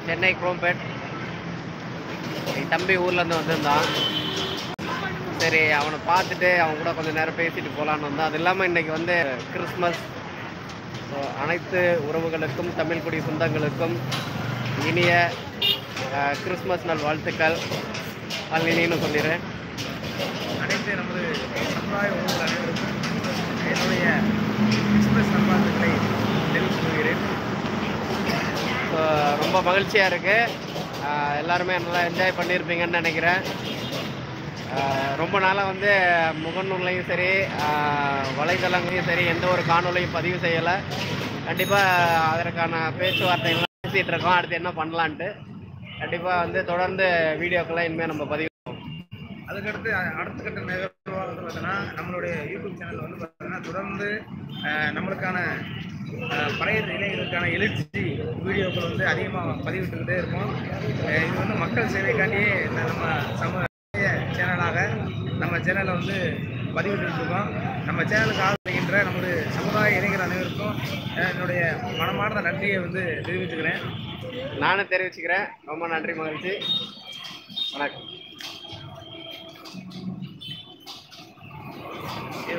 சென்னை குரோம்பேட் என் தம்பி ஊர்லேருந்து வந்திருந்தான் சரி அவனை பார்த்துட்டு அவன் கூட கொஞ்சம் நேரம் பேசிட்டு போகலான்னு வந்தான் அது இல்லாமல் இன்னைக்கு வந்து கிறிஸ்மஸ் ஸோ அனைத்து உறவுகளுக்கும் தமிழ்குடி சொந்தங்களுக்கும் இனிய அஹ், கிறிஸ்மஸ் நாள் வாழ்த்துக்கள் பழனின்னு சொல்லிடுறேன் அனைத்து நமது சமுதாய உறவுகள் அனைவருக்கும் என்னுடைய கிறிஸ்துமஸ் நல்வாழ்த்துக்களை தெரிவித்துக் கொள்கிறேன் ஸோ ரொம்ப மகிழ்ச்சியாக இருக்குது எல்லாருமே நல்லா என்ஜாய் பண்ணியிருப்பீங்கன்னு நினைக்கிறேன் ஆஹ் ரொம்ப நாளாக வந்து முகநூல்லையும் சரி ஆஹ் வலைதளங்களையும் சரி எந்த ஒரு காணொலியும் பதிவு செய்யலை கண்டிப்பாக அதற்கான பேச்சுவார்த்தைகள்லாம் பேசிகிட்டு இருக்கோம் அடுத்து என்ன பண்ணலான்ட்டு கண்டிப்பாக வந்து தொடர்ந்து வீடியோக்கெல்லாம் இனிமேல் நம்ம பதிவு பண்ணுவோம். அதுக்கடுத்து அ- அடுத்த கட்ட நிகழ்வாக வந்து பார்த்தீங்கன்னா நம்மளுடைய யூடியூப் சேனல் வந்து பார்த்தீங்கன்னா தொடர்ந்து அஹ், நம்மளுக்கான அஹ், பழைய இளைஞர்களுக்கான எழுச்சி வீடியோக்கள் வந்து அதிகமாக பதிவிட்டுக்கிட்டே இருக்கும் அஹ், இது வந்து மக்கள் சேவைக்காண்டியே இந்த நம்ம சமூக சேனலாக நம்ம சேனலை வந்து பதிவிட்டு இருக்கோம் நம்ம சேனலுக்கு ஆதரிக்கின்ற நம்முடைய சமுதாய இளைஞர் அனைவருக்கும் அஹ், என்னுடைய மனமார்ந்த நன்றியை வந்து தெரிவித்துக்கிறேன் நானும் தெரிவிச்சுக்கிறேன் ரொம்ப நன்றி மகிழ்ச்சி வணக்கம்